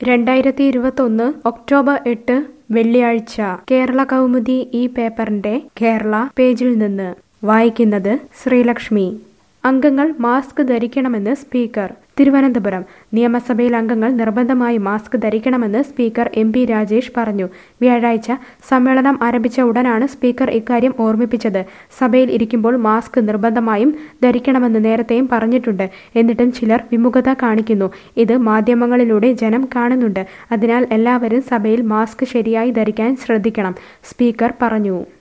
രണ്ടായിരത്തി ഇരുപത്തൊന്ന് ഒക്ടോബർ എട്ട് വെള്ളിയാഴ്ച കേരള കൗമുദി ഈ പേപ്പറിന്റെ കേരള പേജിൽ നിന്ന് വായിക്കുന്നത് ശ്രീലക്ഷ്മി അംഗങ്ങൾ മാസ്ക് ധരിക്കണമെന്ന് സ്പീക്കർ തിരുവനന്തപുരം നിയമസഭയിൽ അംഗങ്ങൾ നിർബന്ധമായി മാസ്ക് ധരിക്കണമെന്ന് സ്പീക്കർ എം പി രാജേഷ് പറഞ്ഞു വ്യാഴാഴ്ച സമ്മേളനം ആരംഭിച്ച ഉടനാണ് സ്പീക്കർ ഇക്കാര്യം ഓർമ്മിപ്പിച്ചത് സഭയിൽ ഇരിക്കുമ്പോൾ മാസ്ക് നിർബന്ധമായും ധരിക്കണമെന്ന് നേരത്തെയും പറഞ്ഞിട്ടുണ്ട് എന്നിട്ടും ചിലർ വിമുഖത കാണിക്കുന്നു ഇത് മാധ്യമങ്ങളിലൂടെ ജനം കാണുന്നുണ്ട് അതിനാൽ എല്ലാവരും സഭയിൽ മാസ്ക് ശരിയായി ധരിക്കാൻ ശ്രദ്ധിക്കണം സ്പീക്കർ പറഞ്ഞു